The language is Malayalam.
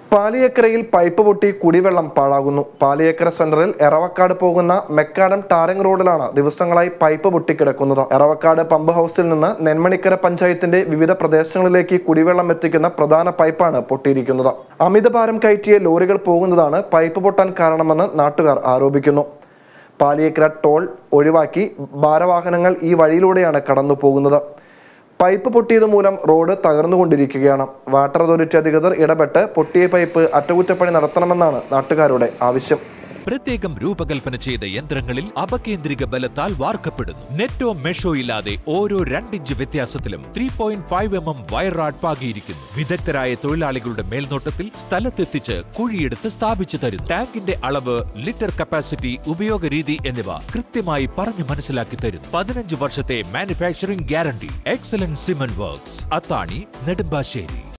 പാലിയേക്കരയിൽ പൈപ്പ് പൊട്ടി കുടിവെള്ളം പാഴാകുന്നു പാലിയേക്കര സെന്ററിൽ എറവക്കാട് പോകുന്ന മെക്കാഡം ടാറിംഗ് റോഡിലാണ് ദിവസങ്ങളായി പൈപ്പ് പൊട്ടിക്കിടക്കുന്നത് എറവക്കാട് പമ്പ് ഹൗസിൽ നിന്ന് നെന്മണിക്കര പഞ്ചായത്തിന്റെ വിവിധ പ്രദേശങ്ങളിലേക്ക് കുടിവെള്ളം എത്തിക്കുന്ന പ്രധാന പൈപ്പാണ് പൊട്ടിയിരിക്കുന്നത് അമിതഭാരം കയറ്റിയ ലോറികൾ പോകുന്നതാണ് പൈപ്പ് പൊട്ടാൻ കാരണമെന്ന് നാട്ടുകാർ ആരോപിക്കുന്നു പാലിയേക്കര ടോൾ ഒഴിവാക്കി ഭാരവാഹനങ്ങൾ ഈ വഴിയിലൂടെയാണ് കടന്നു പോകുന്നത് പൈപ്പ് പൊട്ടിയത് മൂലം റോഡ് തകർന്നുകൊണ്ടിരിക്കുകയാണ് വാട്ടർ അതോറിറ്റി അധികൃതർ ഇടപെട്ട് പൊട്ടിയ പൈപ്പ് അറ്റകുറ്റപ്പണി നടത്തണമെന്നാണ് നാട്ടുകാരുടെ ആവശ്യം പ്രത്യേകം രൂപകൽപ്പന ചെയ്ത യന്ത്രങ്ങളിൽ അപകേന്ദ്രിക ബലത്താൽ വാർക്കപ്പെടുന്നു നെറ്റോ മെഷോ ഇല്ലാതെ ഓരോ രണ്ടിഞ്ച് വ്യത്യാസത്തിലും three point five M M wire rod പാകിയിരിക്കുന്നു വിദഗ്ധരായ തൊഴിലാളികളുടെ മേൽനോട്ടത്തിൽ സ്ഥലത്തെത്തിച്ച് കുഴിയെടുത്ത് സ്ഥാപിച്ചു തരുന്നു ടാങ്കിന്റെ അളവ് ലിറ്റർ കപ്പാസിറ്റി ഉപയോഗ രീതി എന്നിവ കൃത്യമായി പറഞ്ഞു മനസ്സിലാക്കി തരുന്നു പതിനഞ്ച് വർഷത്തെ manufacturing guarantee Excellent Cement Works Athani Nedumbassery